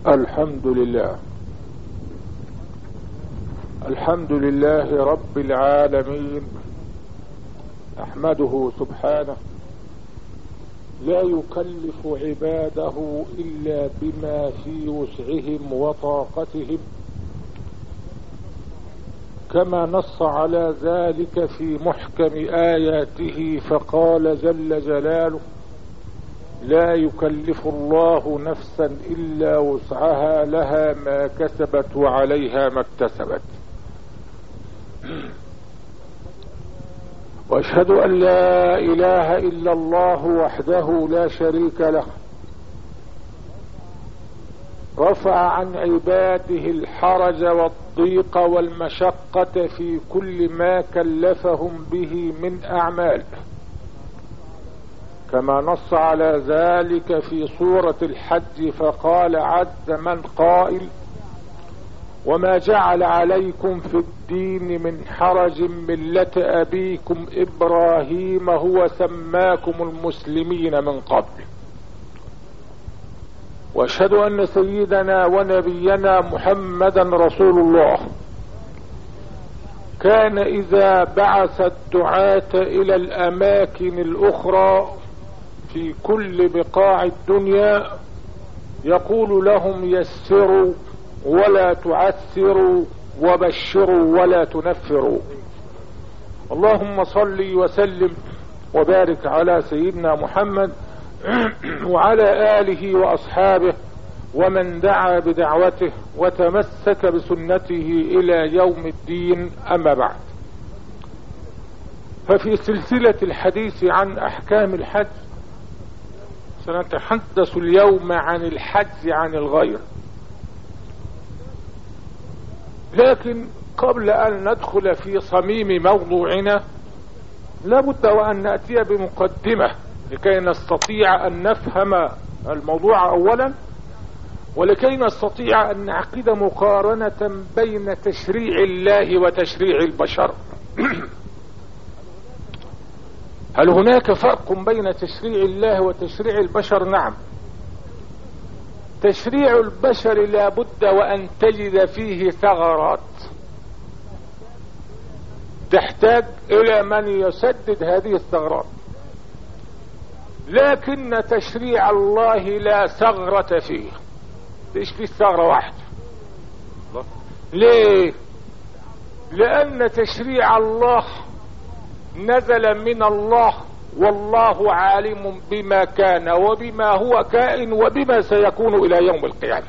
الحمد لله الحمد لله رب العالمين احمده سبحانه لا يكلف عباده الا بما في وسعهم وطاقتهم كما نص على ذلك في محكم اياته فقال جل جلاله لا يكلف الله نفسا الا وسعها لها ما كسبت وعليها ما اكتسبت واشهد ان لا اله الا الله وحده لا شريك له رفع عن عباده الحرج والضيق والمشقة في كل ما كلفهم به من اعمال كما نص على ذلك في سورة الحج فقال عز من قائل وما جعل عليكم في الدين من حرج ملة ابيكم ابراهيم هو سماكم المسلمين من قبل واشهد ان سيدنا ونبينا محمدا رسول الله كان اذا بعث الدعاة الى الاماكن الاخرى في كل بقاع الدنيا يقول لهم يسروا ولا تعسروا وبشروا ولا تنفروا اللهم صل وسلم وبارك على سيدنا محمد وعلى اله واصحابه ومن دعا بدعوته وتمسك بسنته الى يوم الدين اما بعد ففي سلسلة الحديث عن احكام الحج سنتحدث اليوم عن الحج عن الغير لكن قبل ان ندخل في صميم موضوعنا لابد وان ناتي بمقدمه لكي نستطيع ان نفهم الموضوع اولا ولكي نستطيع ان نعقد مقارنه بين تشريع الله وتشريع البشر هل هناك فرق بين تشريع الله وتشريع البشر نعم تشريع البشر لا بد وان تجد فيه ثغرات تحتاج الى من يسدد هذه الثغرات لكن تشريع الله لا ثغرة فيه ليش في ثغرة واحدة ليه لان تشريع الله نزل من الله والله عالم بما كان وبما هو كائن وبما سيكون الى يوم القيامة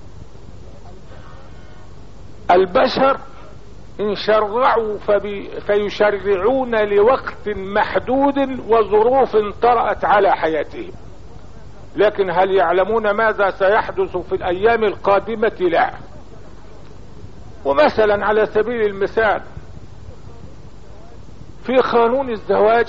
البشر ان شرعوا فيشرعون لوقت محدود وظروف طرأت على حياتهم لكن هل يعلمون ماذا سيحدث في الايام القادمة لا ومثلا على سبيل المثال في قانون الزواج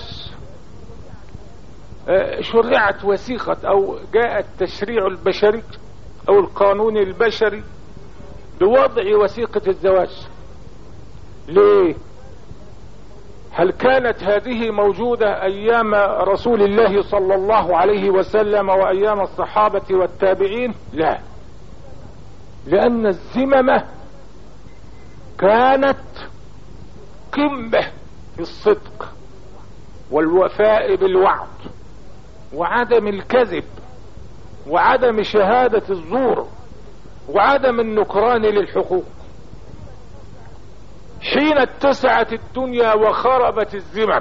شرعت وثيقة او جاء التشريع البشري او القانون البشري بوضع وثيقة الزواج ليه هل كانت هذه موجودة ايام رسول الله صلى الله عليه وسلم وايام الصحابة والتابعين لا لان الزممة كانت قمة في الصدق والوفاء بالوعد وعدم الكذب وعدم شهادة الزور وعدم النكران للحقوق حين اتسعت الدنيا وخربت الزمم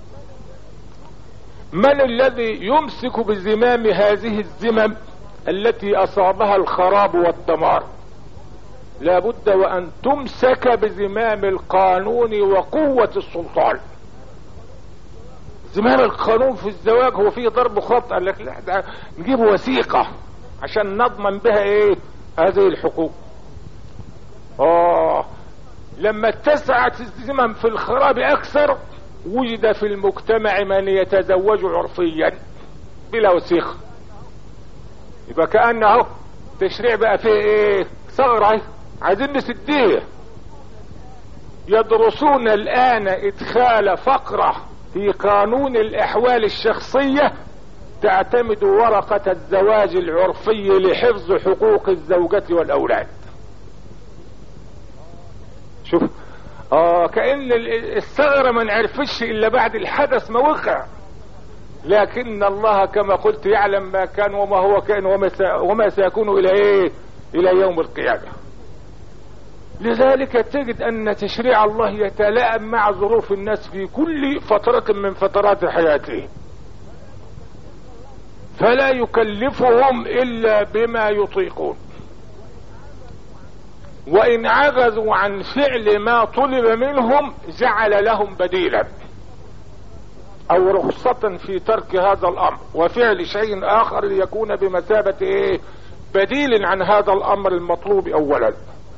من الذي يمسك بزمام هذه الزمم التي اصابها الخراب والدمار لابد وان تمسك بزمام القانون وقوة السلطان زمام القانون في الزواج هو فيه ضرب خط قال لك لا ده نجيب وثيقة عشان نضمن بها ايه هذه الحقوق اه لما اتسعت الزمم في الخراب اكثر وجد في المجتمع من يتزوج عرفيا بلا وثيقة يبقى كأنه تشريع بقى فيه ايه ثغرة عايزين نسديه يدرسون الان ادخال فقرة في قانون الاحوال الشخصية تعتمد ورقة الزواج العرفي لحفظ حقوق الزوجة والأولاد شوف اه كأن الثغرة ما نعرفش إلا بعد الحدث ما وقع لكن الله كما قلت يعلم ما كان وما هو كان وما, وما سيكون إلى إيه إلى يوم القيامة لذلك تجد أن تشريع الله يتلائم مع ظروف الناس في كل فترة من فترات حياتهم فلا يكلفهم الا بما يطيقون وان عجزوا عن فعل ما طلب منهم جعل لهم بديلا او رخصة في ترك هذا الامر وفعل شيء اخر ليكون بمثابة ايه بديل عن هذا الامر المطلوب اولا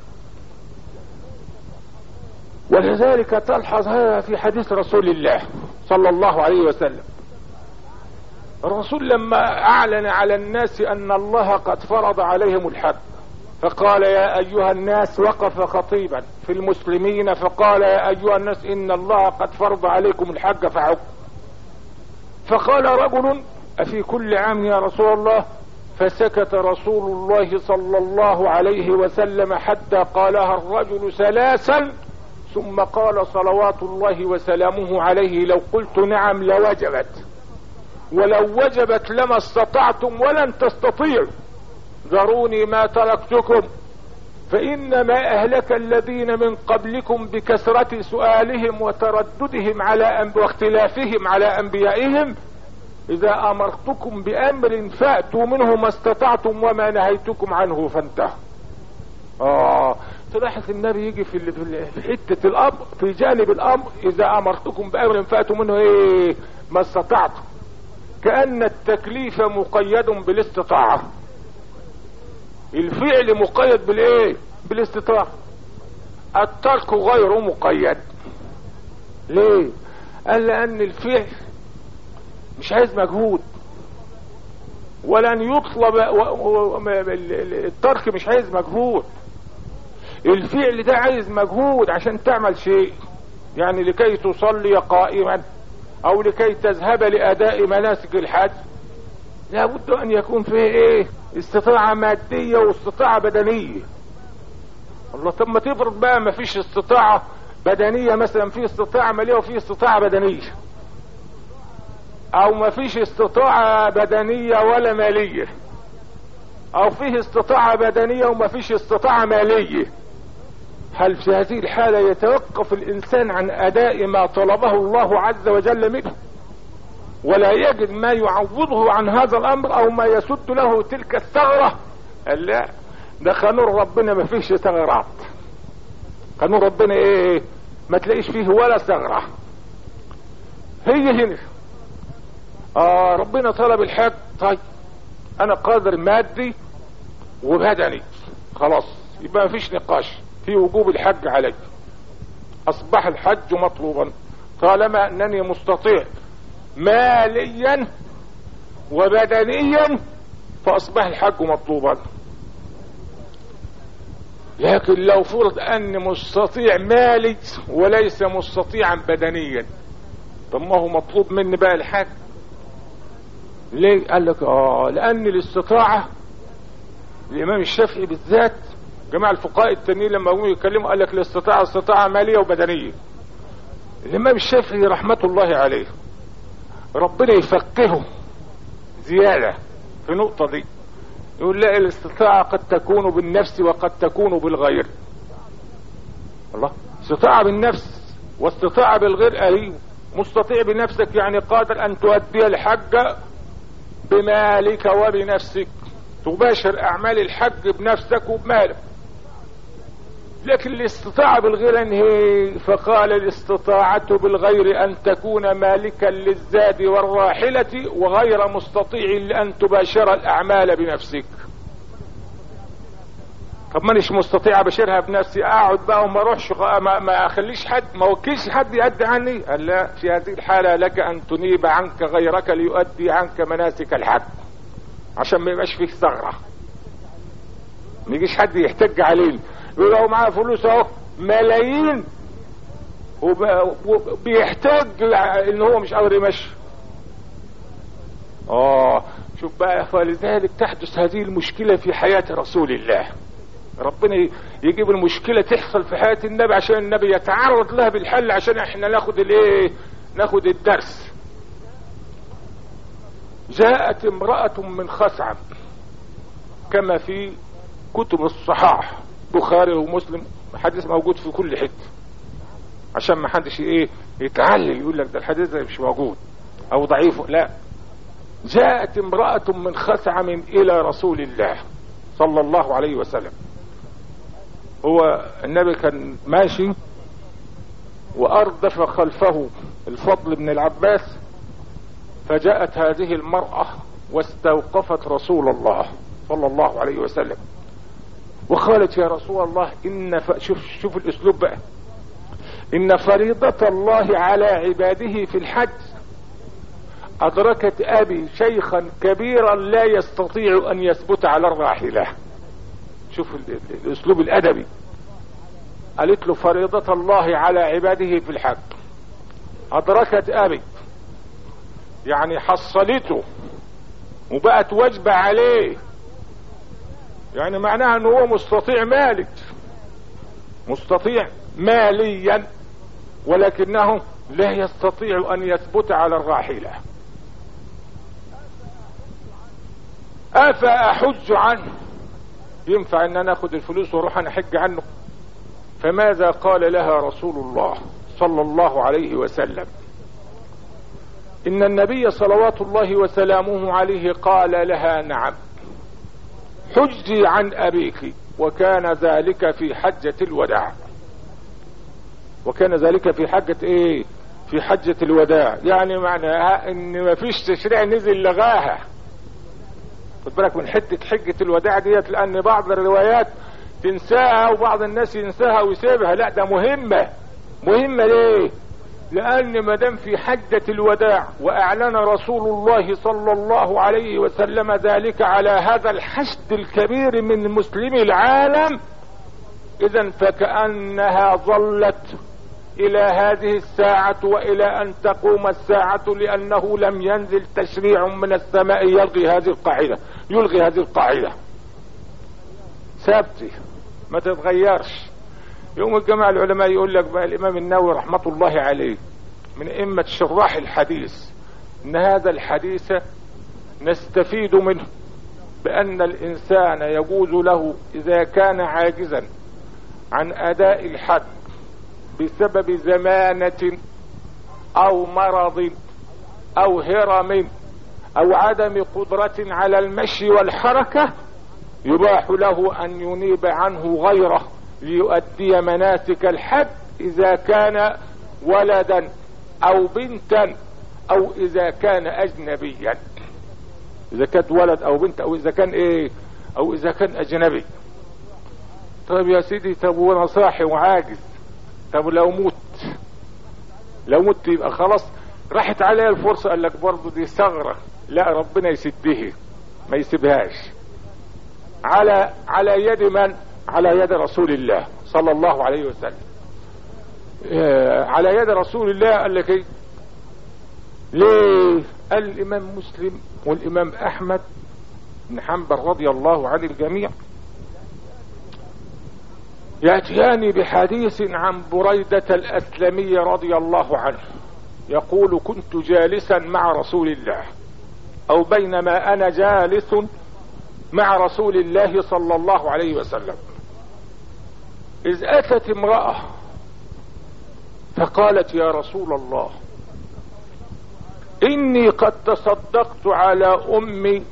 ولذلك تلحظ هذا في حديث رسول الله صلى الله عليه وسلم الرسول لما اعلن على الناس ان الله قد فرض عليهم الحج فقال يا ايها الناس وقف خطيبا في المسلمين فقال يا ايها الناس ان الله قد فرض عليكم الحج فحج فقال رجل افي كل عام يا رسول الله فسكت رسول الله صلى الله عليه وسلم حتى قالها الرجل ثلاثا ثم قال صلوات الله وسلامه عليه لو قلت نعم لوجبت ولو وجبت لما استطعتم ولن تستطيعوا ذروني ما تركتكم فإنما أهلك الذين من قبلكم بكثرة سؤالهم وترددهم على أن واختلافهم على أنبيائهم إذا أمرتكم بأمر فأتوا منه ما استطعتم وما نهيتكم عنه فانتهوا آه تلاحظ النبي يجي في في حتة الأمر في جانب الأمر إذا أمرتكم بأمر فأتوا منه إيه ما استطعتم كأن التكليف مقيد بالاستطاعة الفعل مقيد بالايه بالاستطاعة الترك غير مقيد ليه قال لان الفعل مش عايز مجهود ولن يطلب الترك مش عايز مجهود الفعل ده عايز مجهود عشان تعمل شيء يعني لكي تصلي قائما او لكي تذهب لاداء مناسك الحج لابد ان يكون فيه ايه استطاعة مادية واستطاعة بدنية الله طب ما تفرض بقى ما فيش استطاعة بدنية مثلا في استطاعة مالية وفي استطاعة بدنية او ما فيش استطاعة بدنية ولا مالية او فيه استطاعة بدنية وما فيش استطاعة مالية هل في هذه الحالة يتوقف الانسان عن اداء ما طلبه الله عز وجل منه ولا يجد ما يعوضه عن هذا الامر او ما يسد له تلك الثغرة لا ده قانون ربنا ما فيش ثغرات قانون ربنا ايه ما تلاقيش فيه ولا ثغرة هي هنا اه ربنا طلب الحج طيب انا قادر مادي وبدني خلاص يبقى ما فيش نقاش في وجوب الحج علي اصبح الحج مطلوبا طالما انني مستطيع ماليا وبدنيا فاصبح الحج مطلوبا لكن لو فرض اني مستطيع مالي وليس مستطيعا بدنيا طب ما هو مطلوب مني بقى الحج ليه قال لك اه لان الاستطاعة الامام الشافعي بالذات جماعة الفقهاء التانيين لما قاموا يتكلموا قال لك الاستطاعة استطاعة مالية وبدنية الامام الشافعي رحمة الله عليه ربنا يفقهه زيادة في النقطة دي يقول لا الاستطاعة قد تكون بالنفس وقد تكون بالغير الله استطاعة بالنفس واستطاعة بالغير ايوه مستطيع بنفسك يعني قادر ان تؤدي الحج بمالك وبنفسك تباشر اعمال الحج بنفسك وبمالك لكن الاستطاعة بالغير انهي فقال الاستطاعة بالغير ان تكون مالكا للزاد والراحلة وغير مستطيع لان تباشر الاعمال بنفسك طب مانيش مستطيع ابشرها بنفسي اقعد بقى وما اروحش ما, ما اخليش حد ما وكيش حد يؤدي عني قال لا في هذه الحالة لك ان تنيب عنك غيرك ليؤدي عنك مناسك الحج عشان ما يبقاش فيك ثغرة ما يجيش حد يحتج علينا يقول هو معاه فلوس اهو ملايين وبيحتاج ان هو مش قادر يمشي اه شوف بقى فلذلك تحدث هذه المشكلة في حياة رسول الله ربنا يجيب المشكلة تحصل في حياة النبي عشان النبي يتعرض لها بالحل عشان احنا ناخد الايه ناخد الدرس جاءت امرأة من خسعم كما في كتب الصحاح بخاري ومسلم حديث موجود في كل حته عشان ما حدش ايه يتعلل يقول لك ده الحديث ده مش موجود او ضعيف لا جاءت امرأة من خثعم الى رسول الله صلى الله عليه وسلم هو النبي كان ماشي واردف خلفه الفضل بن العباس فجاءت هذه المرأة واستوقفت رسول الله صلى الله عليه وسلم وقالت يا رسول الله ان ف... شوف شوف الاسلوب بقى ان فريضة الله على عباده في الحج ادركت ابي شيخا كبيرا لا يستطيع ان يثبت على الراحلة شوف الاسلوب الادبي قالت له فريضة الله على عباده في الحج ادركت ابي يعني حصلته وبقت واجبة عليه يعني معناها ان هو مستطيع مالك مستطيع ماليا ولكنه لا يستطيع ان يثبت على الراحلة افاحج عنه ينفع ان انا اخد الفلوس واروح انا احج عنه فماذا قال لها رسول الله صلى الله عليه وسلم ان النبي صلوات الله وسلامه عليه قال لها نعم حجي عن ابيك وكان ذلك في حجة الوداع وكان ذلك في حجة ايه في حجة الوداع يعني معناها ان ما فيش تشريع نزل لغاها خد بالك من حتة حجة الوداع ديت لان بعض الروايات تنساها وبعض الناس ينساها ويسيبها لا ده مهمة مهمة ليه لان ما دام في حجة الوداع واعلن رسول الله صلى الله عليه وسلم ذلك على هذا الحشد الكبير من مسلمي العالم اذا فكأنها ظلت الى هذه الساعة والى ان تقوم الساعة لانه لم ينزل تشريع من السماء يلغي هذه القاعدة يلغي هذه القاعدة ثابتة ما تتغيرش يوم الجماعة العلماء يقول لك بقى الامام النووي رحمة الله عليه من ائمة شراح الحديث ان هذا الحديث نستفيد منه بان الانسان يجوز له اذا كان عاجزا عن اداء الحد بسبب زمانة او مرض او هرم او عدم قدرة على المشي والحركة يباح له ان ينيب عنه غيره ليؤدي مناسك الحج اذا كان ولدا او بنتا او اذا كان اجنبيا اذا كانت ولد او بنت او اذا كان ايه او اذا كان اجنبي طيب يا سيدي طب وانا صاحي وعاجز طب لو مت لو مت يبقى خلاص راحت عليها الفرصة قال لك برضه دي ثغرة لا ربنا يسدها ما يسيبهاش على على يد من على يد رسول الله صلى الله عليه وسلم على يد رسول الله قال لك ايه ليه قال الامام مسلم والامام احمد بن حنبل رضي الله عن الجميع ياتيان بحديث عن بريدة الاسلمي رضي الله عنه يقول كنت جالسا مع رسول الله او بينما انا جالس مع رسول الله صلى الله عليه وسلم اذ اتت امرأة فقالت يا رسول الله اني قد تصدقت على امي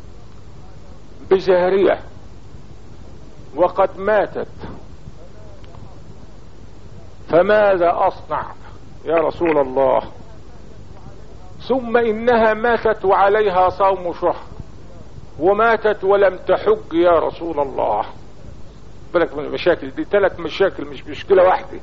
بجارية وقد ماتت فماذا اصنع يا رسول الله ثم انها ماتت وعليها صوم شهر وماتت ولم تحج يا رسول الله بالك من المشاكل دي ثلاث مشاكل مش مشكلة واحدة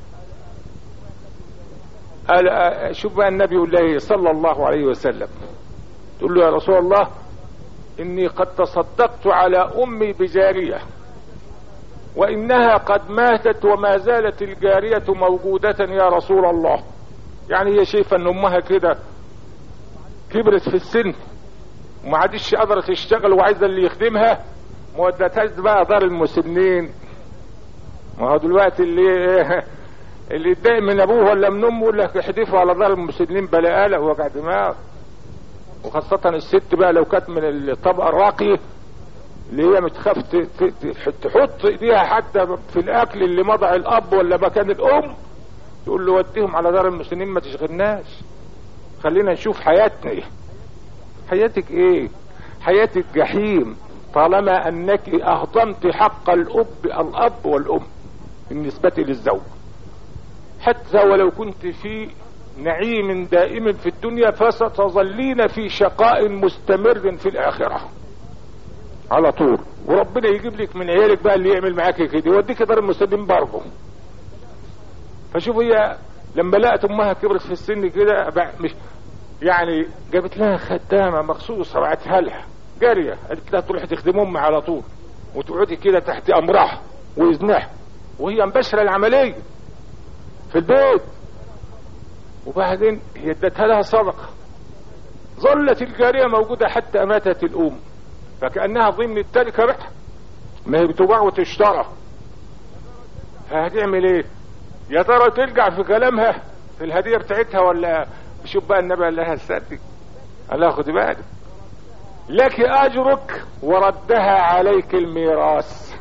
قال شوف بقى النبي يقول له صلى الله عليه وسلم تقول له يا رسول الله اني قد تصدقت على امي بجارية وانها قد ماتت وما زالت الجارية موجودة يا رسول الله يعني هي شايفة ان امها كده كبرت في السن وما عادش قادرة تشتغل وعايزة اللي يخدمها ما ودتهاش بقى دار المسنين ما هو دلوقتي اللي اللي يتضايق من ابوه ولا من امه يقول لك احدفه على دار المسنين بلا قلق وجع دماغ وخاصة الست بقى لو كانت من الطبقة الراقية اللي هي متخاف تحط ايديها حتى في الاكل اللي مضع الاب ولا مكان الام تقول له وديهم على دار المسنين ما تشغلناش خلينا نشوف حياتنا ايه حياتك ايه حياتك جحيم طالما انك اهضمت حق الاب الاب والام بالنسبة للزوج حتى ولو كنت في نعيم دائم في الدنيا فستظلين في شقاء مستمر في الاخرة على طول وربنا يجيب لك من عيالك بقى اللي يعمل معاك كده يوديك دار المسلمين برضه فشوف هي لما لقت امها كبرت في السن كده مش يعني جابت لها خدامة مخصوصة بعتها لها جارية قالت لها تروحي تخدم امي على طول وتقعدي كده تحت امرها واذنها وهي مباشرة العملية في البيت وبعدين هي ادتها لها صدقة ظلت الجارية موجودة حتى ماتت الام فكأنها ضمن التركة بقى ما هي بتباع وتشترى هتعمل ايه يا ترى ترجع في كلامها في الهدية بتاعتها ولا شوف بقى النبي قال لها صدق قال لها خدي بالك لك اجرك وردها عليك الميراث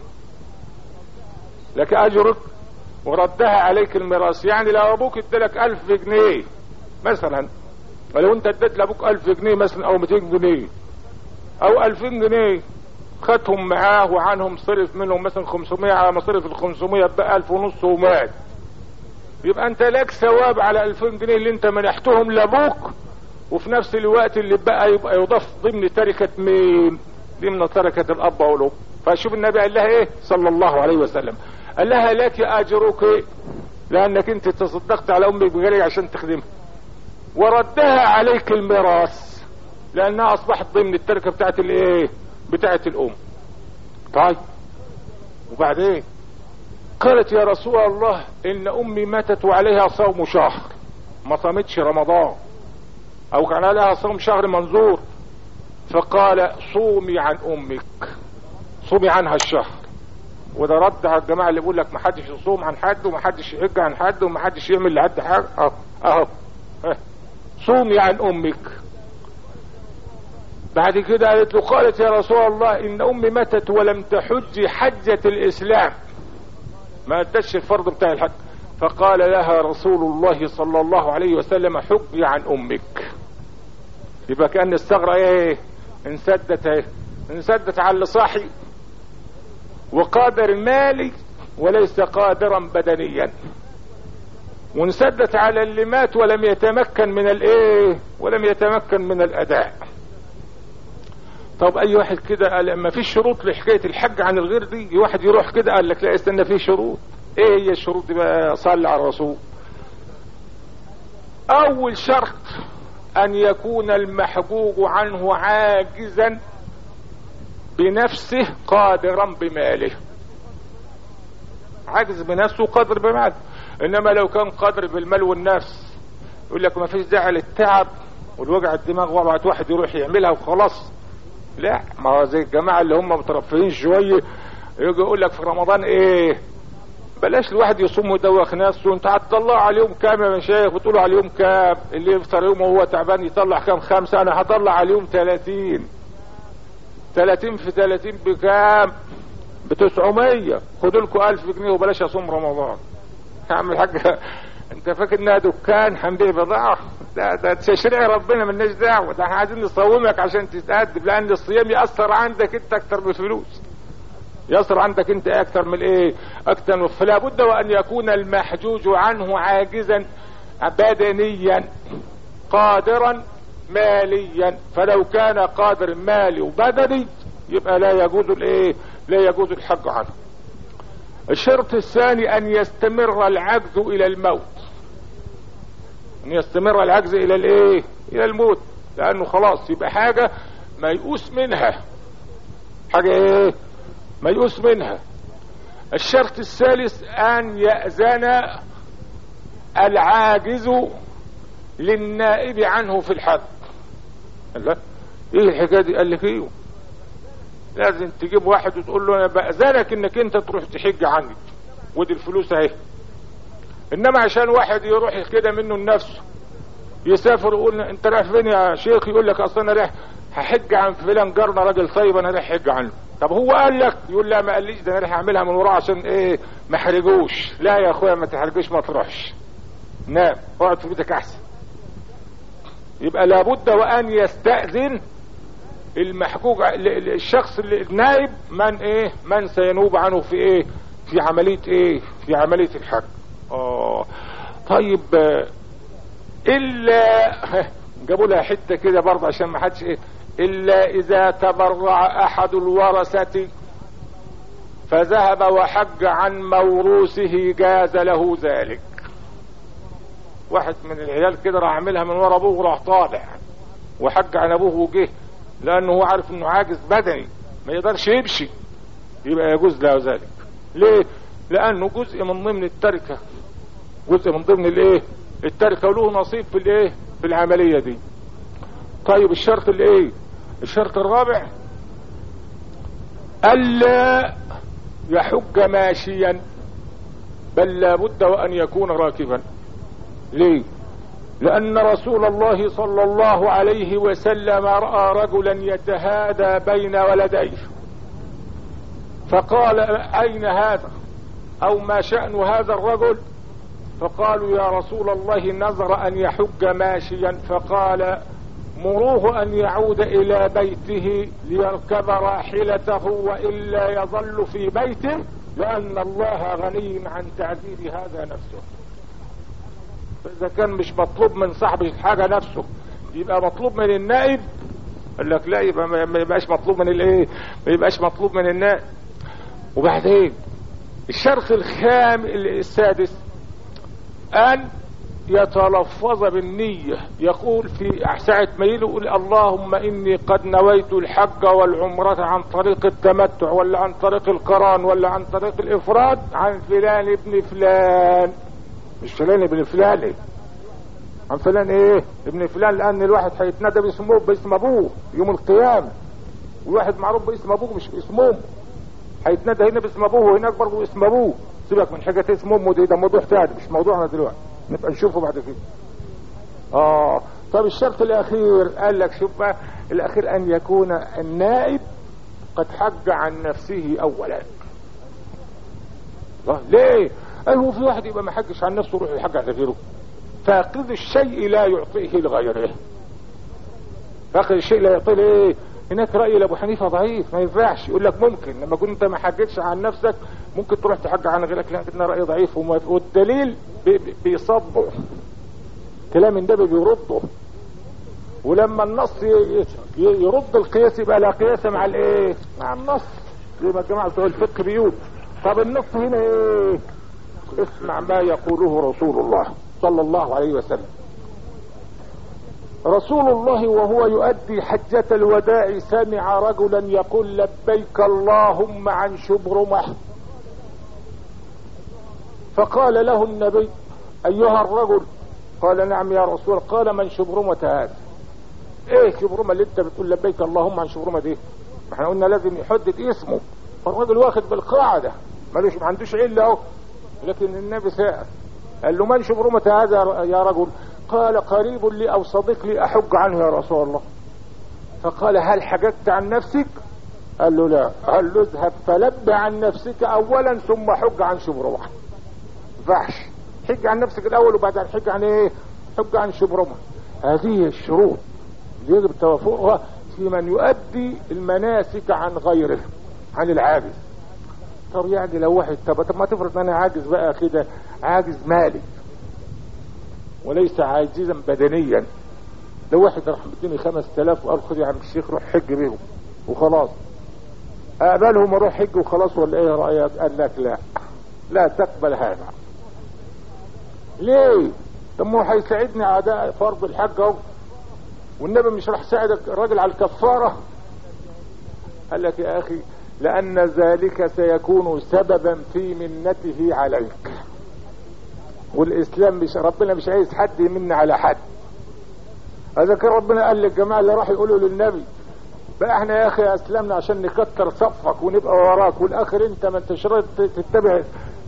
لك اجرك وردها عليك الميراث يعني لو ابوك ادالك الف جنيه مثلا ولو انت اديت لابوك الف جنيه مثلا او 200 جنيه او 2000 جنيه خدهم معاه وعنهم صرف منهم مثلا 500 على مصاريف ال 500 بقى 1000 ونص ومات يبقى انت لك ثواب على 2000 جنيه اللي انت منحتهم لابوك وفي نفس الوقت اللي بقى يبقى يضاف ضمن تركة مين ضمن تركة الاب والام فشوف النبي قال لها ايه صلى الله عليه وسلم قال لها لك اجرك لانك انت تصدقت على امك بغيرك عشان تخدمها وردها عليك الميراث لانها اصبحت ضمن التركة بتاعت الايه بتاعت الام طيب وبعدين قالت يا رسول الله ان امي ماتت وعليها صوم شهر ما صامتش رمضان او كان عليها صوم شهر منظور فقال صومي عن امك صومي عنها الشهر وده رد على الجماعه اللي بيقول لك ما حدش يصوم عن حد وما حدش يحج عن حد وما حدش يعمل لحد حاجه اهو اهو صومي عن امك بعد كده قالت له قالت يا رسول الله ان امي ماتت ولم تحج حجة الاسلام ما ادتش الفرض بتاع الحج فقال لها رسول الله صلى الله عليه وسلم حجي عن امك يبقى كان الثغرة ايه انسدت ايه انسدت على اللي صاحي وقادر مالي وليس قادرا بدنيا وانسدت على اللي مات ولم يتمكن من الايه ولم يتمكن من الاداء طب اي واحد كده قال ما فيش شروط لحكايه الحج عن الغير دي واحد يروح كده قال لك لا استنى فيه شروط ايه هي الشروط دي بقى صلي على الرسول اول شرط ان يكون المحجوج عنه عاجزا بنفسه قادرا بماله عاجز بنفسه قادر بماله انما لو كان قادر بالمال والنفس يقول لك ما فيش داعي للتعب والوجع الدماغ وابعت واحد يروح يعملها وخلاص لا ما هو زي الجماعه اللي هم مترفهين شويه يجي يقول لك في رمضان ايه بلاش الواحد يصوم ويدوخ نفسه انت هتطلع عليهم كام يا مشايخ وتقولوا عليهم كام اللي يفطر يوم وهو تعبان يطلع كام خمسة انا هطلع عليهم 30 30 في 30 بكام ب 900 خدوا لكم 1000 جنيه وبلاش اصوم رمضان اعمل حاجه انت فاكر انها دكان هنبيع بضاعه ده ده تشريع ربنا مالناش دعوه ده احنا عايزين نصومك عشان تتأدب لان الصيام ياثر عندك انت اكتر من الفلوس يصر عندك انت اكتر من ايه اكتر فلا بد وان يكون المحجوج عنه عاجزا بدنيا قادرا ماليا فلو كان قادر مالي وبدني يبقى لا يجوز الايه لا يجوز الحج عنه الشرط الثاني ان يستمر العجز الى الموت ان يستمر العجز الى الايه الى الموت لانه خلاص يبقى حاجة ميؤوس منها حاجة ايه ميؤوس منها الشرط الثالث ان يأذن العاجز للنائب عنه في الحد لا ايه الحكايه دي قال لك ايوه لازم تجيب واحد وتقول له انا باذنك انك انت تروح تحج عني ودي الفلوس اهي انما عشان واحد يروح كده منه لنفسه يسافر ويقول انت رايح فين يا شيخ يقول لك اصل انا رايح هحج عن فلان جارنا راجل طيب انا رايح احج عنه طب هو قال لك يقول لا ما قاليش ده انا رايح اعملها من وراه عشان ايه ما احرجوش لا يا اخويا ما تحرجوش ما تروحش نام اقعد في بيتك احسن يبقى لابد وان يستأذن المحجوج الشخص النائب من ايه من سينوب عنه في ايه في عملية ايه في عملية الحج اه طيب الا جابوا لها حته كده برضه عشان ما حدش ايه الا اذا تبرع احد الورثه فذهب وحج عن موروثه جاز له ذلك واحد من العيال كده راح عاملها من ورا ابوه وراح طالع وحج عن ابوه وجه لانه هو عارف انه عاجز بدني ما يقدرش يمشي يبقى يجوز له ذلك ليه لانه جزء من ضمن التركه جزء من ضمن الايه التركه وله نصيب في الايه في العمليه دي طيب الشرط الايه الشرط الرابع الا يحج ماشيا بل لابد وان يكون راكبا ليه لان رسول الله صلى الله عليه وسلم راى رجلا يتهادى بين ولديه فقال اين هذا او ما شأن هذا الرجل فقالوا يا رسول الله نظر ان يحج ماشيا فقال مروه ان يعود الى بيته ليركب راحلته والا يظل في بيته لان الله غني عن تعذيب هذا نفسه فاذا كان مش مطلوب من صاحب الحاجه نفسه يبقى مطلوب من النائب قال لك لا يبقى ما يبقاش مطلوب من الايه ما يبقاش مطلوب من النائب وبعدين الشرط الخام السادس ان يتلفظ بالنية يقول في ساعة ما يقول اللهم اني قد نويت الحج والعمرة عن طريق التمتع ولا عن طريق القران ولا عن طريق الافراد عن فلان ابن فلان مش فلان ابن فلان عن فلان ايه ابن فلان لان الواحد هيتنادى باسمه باسم ابوه يوم القيامة والواحد معروف باسم ابوه مش باسم امه هيتنادى هنا باسم ابوه وهناك برضه اسم ابوه سيبك من حاجة اسم امه دي ده موضوع تاني مش موضوعنا دلوقتي نبقى نشوفه بعد كده اه طب الشرط الاخير قال لك شوف بقى الاخير ان يكون النائب قد حج عن نفسه اولا الله ليه قال هو في واحد يبقى ما حجش عن نفسه يروح يحج على غيره فاقد الشيء لا يعطيه لغيره فاقد الشيء لا يعطيه ايه هناك رأي لابو حنيفة ضعيف ما ينفعش يقول لك ممكن لما كنت ما حجتش عن نفسك ممكن تروح تحج عن غيرك لكن رأي ضعيف والدليل بيصبه كلام النبي بيرده ولما النص يرد القياس يبقى لا قياس مع الايه مع النص زي ما الجماعه بتوع الفقه بيقول طب النص هنا ايه اسمع ما يقوله رسول الله صلى الله عليه وسلم رسول الله وهو يؤدي حجة الوداع سمع رجلا يقول لبيك اللهم عن شبرمة فقال له النبي ايها الرجل قال نعم يا رسول قال من شبرمة هذا ايه شبرمة اللي انت بتقول لبيك اللهم عن شبرمة دي احنا قلنا لازم يحدد اسمه فالراجل واخد بالقاعدة ملوش ما عندوش الا اهو لكن النبي سأل قال له من شبرمة هذا يا رجل قال قريب لي او صديق لي احج عنه يا رسول الله فقال هل حججت عن نفسك قال له لا قال له اذهب فلب عن نفسك اولا ثم حج عن شبرمة ينفعش حج عن نفسك الاول وبعدين حج عن ايه حج عن شبرمة هذه الشروط يجب توافقها في من يؤدي المناسك عن غيره عن العاجز طب يعني لو واحد طب, طب ما تفرض انا عاجز بقى كده عاجز مالي وليس عاجزا بدنيا لو واحد راح مديني خمس تلاف وقال خد يا عم الشيخ روح حج بيهم وخلاص اقبلهم اروح حج وخلاص ولا ايه رايك قال لك لا لا تقبل هذا ليه طب ما هو هيساعدني اعداء فرض الحج اهو والنبي مش راح يساعد الراجل على الكفاره قال لك يا اخي لان ذلك سيكون سببا في منته عليك والاسلام مش ربنا مش عايز حد يمن على حد هذا كان ربنا قال للجماعه اللي راح يقولوا للنبي بقى احنا يا اخي اسلمنا عشان نكتر صفك ونبقى وراك والاخر انت ما انتش راضي تتبع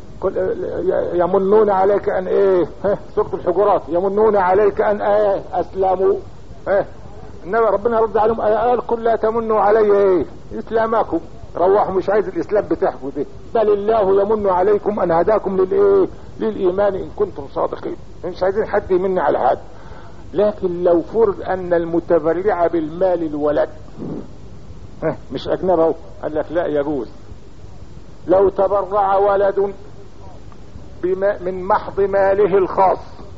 يمنون عليك ان ايه سورة الحجرات يمنون عليك ان ايه اسلموا ايه انما ربنا رد عليهم قال كل لا تمنوا علي ايه اسلامكم روحوا مش عايز الاسلام بتاعكم ده بل الله يمن عليكم ان هداكم للايه للايمان ان كنتم صادقين مش عايزين حد يمن على حد لكن لو فرض ان المتبرع بالمال الولد مش اجنبي اهو قال لك لا يجوز لو تبرع ولد من محض ماله الخاص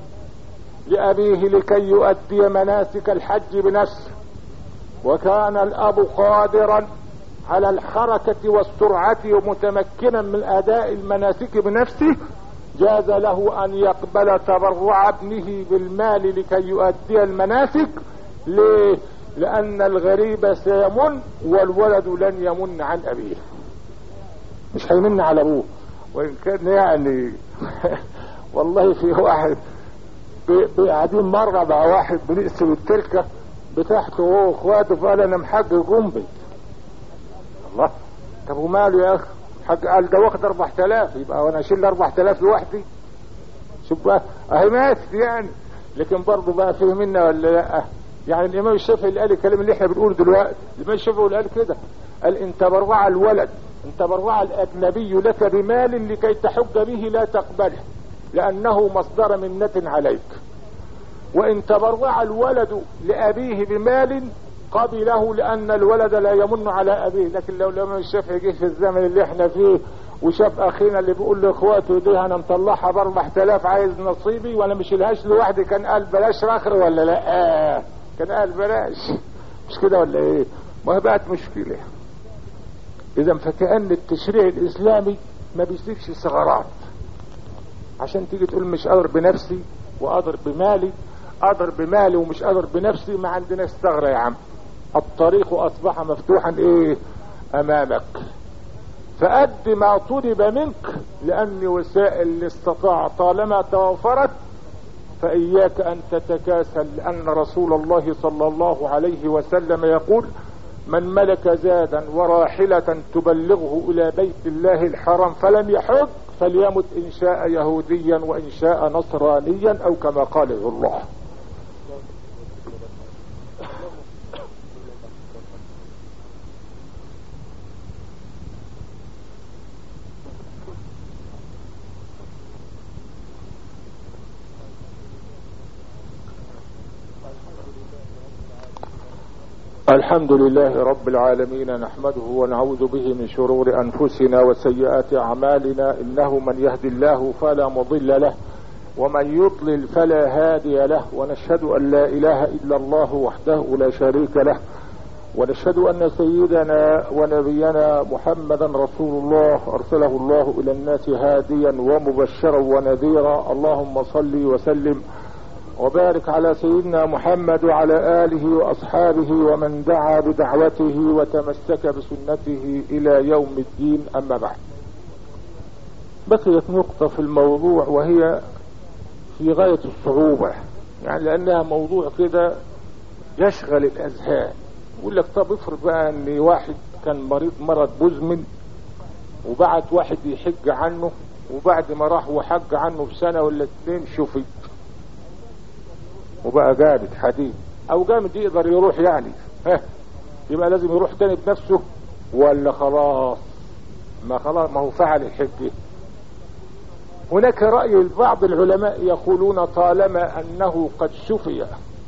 لأبيه لكي يؤدي مناسك الحج بنفسه وكان الأب قادرا على الحركة والسرعة ومتمكنا من أداء المناسك بنفسه جاز له أن يقبل تبرع ابنه بالمال لكي يؤدي المناسك ليه؟ لأن الغريب سيمن والولد لن يمن عن أبيه مش هيمن على أبوه وإن كان يعني والله في واحد قاعدين مرة مع واحد بنقسم التركة بتاعته هو واخواته فقال انا محج جنبي الله طب وماله يا اخي حق قال ده واخد 4000 يبقى وانا اشيل 4000 لوحدي شوف بقى اهي ماتت يعني لكن برضه بقى فيه منا ولا لا يعني الامام الشافعي اللي قال الكلام اللي احنا بنقوله دلوقتي الامام الشافعي اللي قال كده قال ان تبرع الولد ان تبرع الاجنبي لك بمال لكي تحج به لا تقبله لانه مصدر منة عليك وان تبرع الولد لابيه بمال قبله لان الولد لا يمن على ابيه لكن لو الامام الشافعي جه في الزمن اللي احنا فيه وشاف اخينا اللي بيقول لاخواته دي انا مطلعها ب 4000 عايز نصيبي وانا مش لهاش لوحدي كان قال بلاش رخر ولا لا آه كان قال بلاش مش كده ولا ايه ما بقت مشكله اذا فكأن التشريع الاسلامي ما بيسيبش ثغرات عشان تيجي تقول مش قادر بنفسي وقادر بمالي قادر بمالي ومش قادر بنفسي ما عندناش ثغره يا عم الطريق اصبح مفتوحا ايه امامك فأد ما طلب منك لأن وسائل الاستطاع طالما توفرت فإياك أن تتكاسل لأن رسول الله صلى الله عليه وسلم يقول من ملك زادا وراحلة تبلغه إلى بيت الله الحرام فلم يحج فليمت إن شاء يهوديا وإن شاء نصرانيا أو كما قاله الله الحمد لله رب العالمين نحمده ونعوذ به من شرور انفسنا وسيئات اعمالنا انه من يهدي الله فلا مضل له ومن يضلل فلا هادي له ونشهد ان لا اله الا الله وحده لا شريك له ونشهد ان سيدنا ونبينا محمدا رسول الله ارسله الله الى الناس هاديا ومبشرا ونذيرا اللهم صل وسلم وبارك على سيدنا محمد وعلى آله وأصحابه ومن دعا بدعوته وتمسك بسنته إلى يوم الدين أما بعد بقيت نقطة في الموضوع وهي في غاية الصعوبة يعني لأنها موضوع كده يشغل الأذهان يقول لك طب افرض بقى ان واحد كان مريض مرض مزمن وبعت واحد يحج عنه وبعد ما راح وحج عنه بسنة ولا اتنين شفي وبقى جامد حديد او جامد يقدر يروح يعني ها يبقى لازم يروح تاني بنفسه ولا خلاص ما خلاص ما هو فعل الحج هناك رأي بعض العلماء يقولون طالما انه قد شفي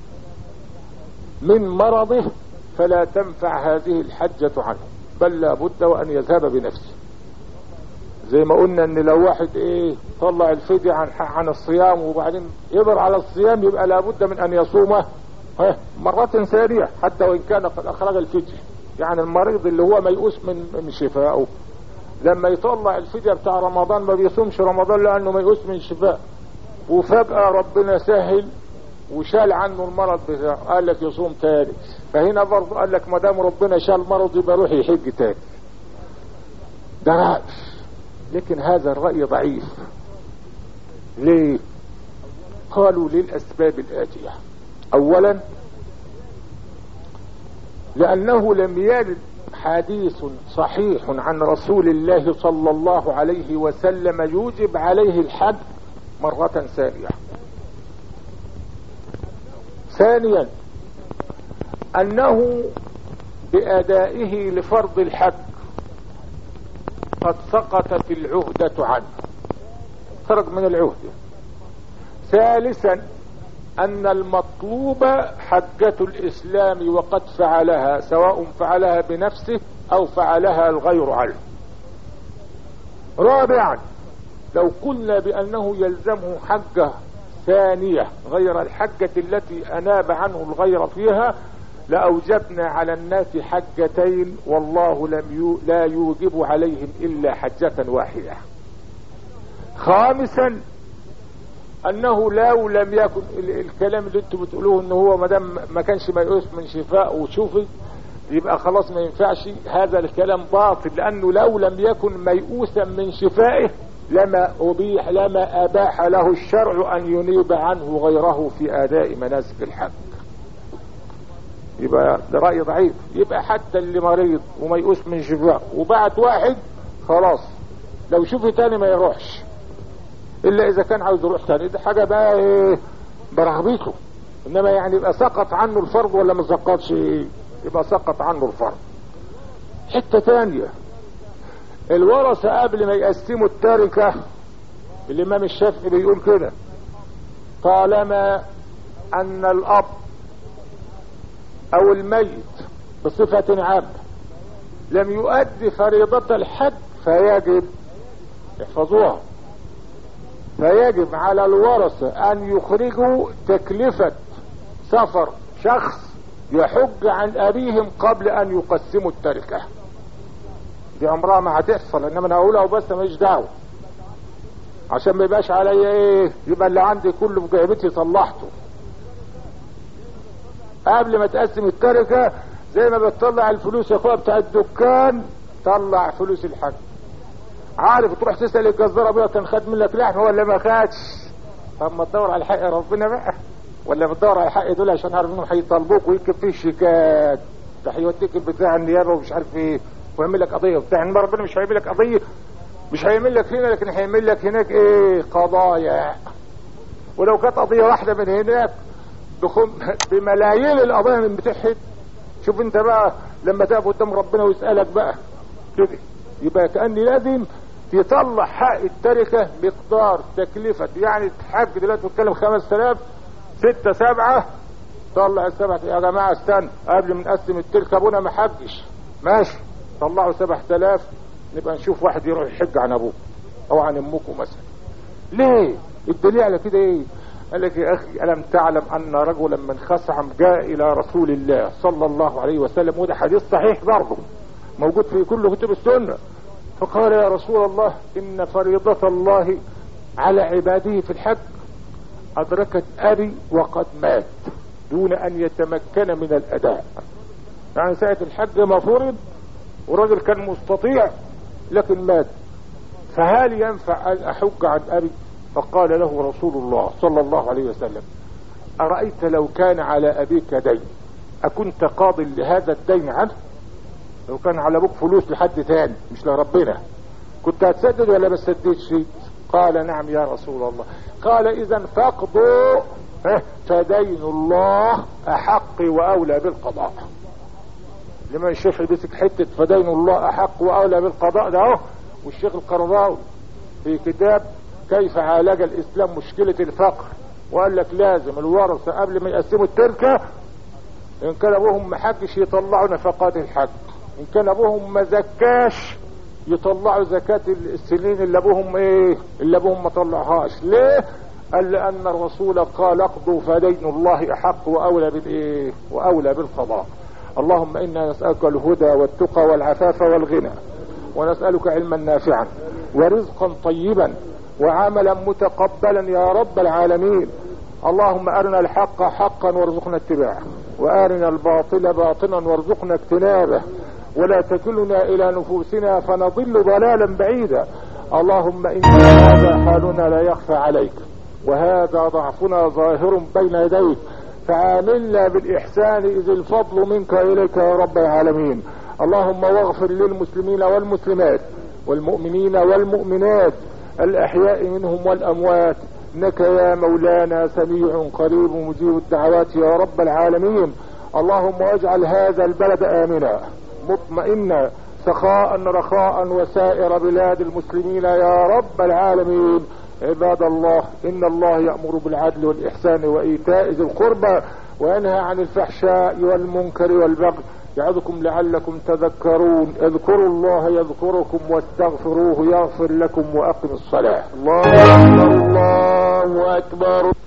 من مرضه فلا تنفع هذه الحجة عنه بل لابد وان يذهب بنفسه زي ما قلنا ان لو واحد ايه طلع الفدية عن عن الصيام وبعدين يقدر على الصيام يبقى لابد من ان يصومه مرات ثانية حتى وان كان قد اخرج الفدية يعني المريض اللي هو ميؤوس من من شفائه لما يطلع الفدية بتاع رمضان ما بيصومش رمضان لانه ميؤوس من شفاء وفجأة ربنا سهل وشال عنه المرض بتاعه قال لك يصوم تاني فهنا برضه قال لك ما دام ربنا شال مرض يبقى روح يحج تاني ده رأي لكن هذا الرأي ضعيف ليه قالوا للأسباب الآتية أولا لانه لم يرد حديث صحيح عن رسول الله صلى الله عليه وسلم يوجب عليه الحد مرة ثانية ثانيا انه بادائه لفرض الحج قد سقطت العهدة عنه خرج من العهدة ثالثا ان المطلوب حجة الاسلام وقد فعلها سواء فعلها بنفسه او فعلها الغير عنه رابعا لو قلنا بانه يلزمه حجة ثانية غير الحجة التي اناب عنه الغير فيها لأوجبنا على الناس حجتين والله لم يو لا يوجب عليهم إلا حجة واحدة خامسا أنه لو لم يكن الكلام اللي انتم بتقولوه ان هو ما دام ما كانش ميؤوس من شفاء وشوفي يبقى خلاص ما ينفعش هذا الكلام باطل لأنه لو لم يكن ميؤوسا من شفائه لما أبيح لما أباح له الشرع أن ينيب عنه غيره في أداء مناسك الحج يبقى ده رأي ضعيف يبقى حتى اللي مريض وميؤوس من شفاء وبعت واحد خلاص لو شوفي تاني ما يروحش الا اذا كان عاوز يروح تاني ده حاجة بقى ايه برغبته انما يعني يبقى سقط عنه الفرض ولا ما سقطش يبقى سقط عنه الفرض حتة تانية الورثة قبل ما يقسموا التركة الامام الشافعي بيقول كده طالما ان الاب او الميت بصفة عامة لم يؤدي فريضة الحج فيجب احفظوها فيجب على الورثة ان يخرجوا تكلفة سفر شخص يحج عن ابيهم قبل ان يقسموا التركة دي عمرها ما هتحصل انما انا اقولها وبس ماليش دعوه عشان ما يبقاش عليا ايه يبقى اللي عندي كله في جيبتي صلحته قبل ما تقسم التركة زي ما بتطلع الفلوس يا اخويا بتاع الدكان طلع فلوس الحج عارف تروح تسأل الجزار ابويا كان خد منك لحمه ولا ما خدش طب ما تدور على حق ربنا بقى ولا بتدور على حق دول عشان عارف انهم هيطالبوك ويكتب فيه شيكات ده هيوديك بتاع النيابه ومش عارف ايه ويعمل لك قضيه وبتاع انما ربنا مش هيعمل لك قضيه مش هيعمل لك هنا لكن هيعمل لك هناك ايه قضايا ولو كانت قضيه واحده من هناك بخم بملايين القضايا من بتحد شوف انت بقى لما تقف قدام ربنا ويسألك بقى كده يبقى كأن لازم تطلع حق التركة مقدار تكلفة يعني الحاج دلوقتي بتتكلم خمس تلاف ستة سبعة طلع السبعة يا جماعة استنى قبل ما نقسم التركة ابونا ما حجش ماشي طلعوا سبع تلاف نبقى نشوف واحد يروح يحج عن ابوه او عن امكم مثلا ليه الدليل على كده ايه قال لك يا اخي الم تعلم ان رجلا من خثعم جاء الى رسول الله صلى الله عليه وسلم وده حديث صحيح برضه موجود في كل كتب السنه فقال يا رسول الله ان فريضة الله على عباده في الحج ادركت ابي وقد مات دون ان يتمكن من الاداء يعني ساعة الحج ما فرض ورجل كان مستطيع لكن مات فهل ينفع ان احج عن ابي فقال له رسول الله صلى الله عليه وسلم أرأيت لو كان على أبيك دين أكنت قاض لهذا الدين عنه لو كان على أبوك فلوس لحد تاني مش لربنا كنت هتسدد ولا ما تسددش قال نعم يا رسول الله قال إذا فاقضوا فدين الله أحق وأولى بالقضاء لما الشيخ بيسك حتة فدين الله أحق وأولى بالقضاء ده اهو والشيخ القرضاوي في كتاب كيف عالج الاسلام مشكلة الفقر وقال لك لازم الورثة قبل ما يقسموا التركة ان كان ابوهم ما حجش يطلعوا نفقات الحج ان كان ابوهم ما زكاش يطلعوا زكاة السنين اللي ابوهم ايه اللي ابوهم ما طلعهاش ليه قال لان الرسول قال اقضوا فدين الله احق واولى بالايه واولى بالقضاء اللهم انا نسألك الهدى والتقى والعفاف والغنى ونسألك علما نافعا ورزقا طيبا وعملا متقبلا يا رب العالمين اللهم ارنا الحق حقا وارزقنا اتباعه وارنا الباطل باطلا وارزقنا اجتنابه ولا تكلنا الى نفوسنا فنضل ضلالا بعيدا اللهم ان هذا حالنا لا يخفى عليك وهذا ضعفنا ظاهر بين يديك فعاملنا بالإحسان إذ الفضل منك إليك يا رب العالمين اللهم واغفر للمسلمين والمسلمات والمؤمنين والمؤمنات الأحياء منهم والأموات إنك يا مولانا سميع قريب مجيب الدعوات يا رب العالمين اللهم واجعل هذا البلد آمنا مطمئنا سخاء رخاء وسائر بلاد المسلمين يا رب العالمين عباد الله ان الله يأمر بالعدل والإحسان وإيتاء ذي القربى وينهى عن الفحشاء والمنكر والبغي يعظكم لعلكم تذكرون اذكروا الله يذكركم واستغفروه يغفر لكم وأقم الصلاة الله أكبر الله أكبر